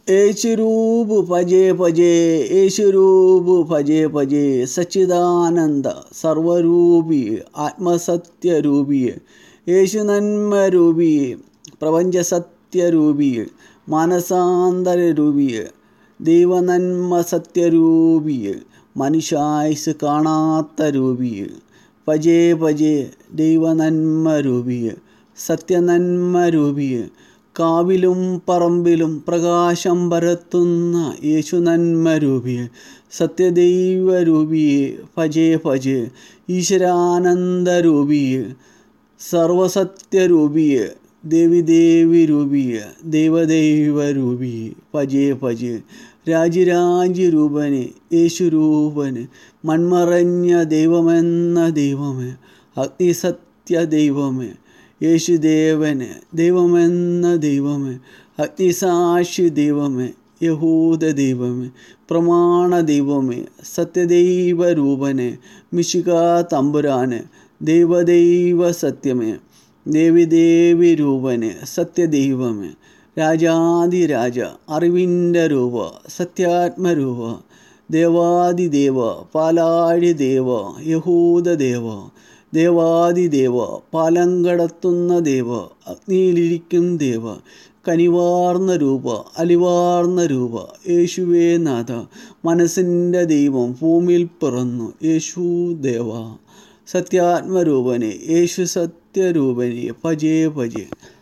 യേശുരൂപ് ഭജേ ഭജേ യേശുരൂപ് ഭജേ ഭജേ സച്ചിദാനന്ദ സർവരൂപി ആത്മസത്യരൂപി യേശു നന്മരൂപി പ്രപഞ്ചസത്യരൂപി മാനസാന്തരരൂപി ദൈവനന്മ സത്യരൂപി മനുഷ്യായുസ് കാണാത്ത രൂപി ഭജേ ഭജേ ദൈവനന്മ രൂപി സത്യനന്മ രൂപി കാവിലും പറമ്പിലും പ്രകാശം പരത്തുന്ന യേശു നന്മരൂപിയെ സത്യദൈവരൂപിയെ ഭജേ ഭജേ ഈശ്വരാനന്ദരൂപിയെ സർവസത്യരൂപിയെ ദേവി ദേവി രൂപിയെ ദൈവദൈവരൂപിയെ ഭജേ ഭജേ രാജിരാജ്യരൂപന് യേശുരൂപന് മൺമറഞ്ഞ ദൈവമെന്ന ദൈവമേ അഗ്നിസത്യ ദൈവമേ യേശുദേവന് ദൈവമെന്ന ദൈവമേ അഗ്നിസാക്ഷി ദൈവമേ യഹൂദ ദൈവമേ പ്രമാണ ദൈവമേ സത്യദൈവരൂപനെ മിശിക തമ്പുരാന് ദൈവദൈവ സത്യമേ ദേവി ദേവി രൂപനെ സത്യദൈവമേ രാജാതിരാജ അറിവിൻ്റെ രൂപ സത്യാത്മരൂപ ദേവാദിദേവ പാലാഴി ദേവ യഹൂദ ദേവ ദേവാദിദേവ പാലം കടത്തുന്ന ദേവ അഗ്നിയിലിരിക്കും ദേവ കനിവാർന്ന രൂപ അലിവാർന്ന രൂപ യേശുവേ നാഥ മനസ്സിൻ്റെ ദൈവം ഭൂമിയിൽ പിറന്നു യേശു ദേവ സത്യാത്മരൂപനെ യേശു സത്യരൂപനെ ഭജേ ഭജേ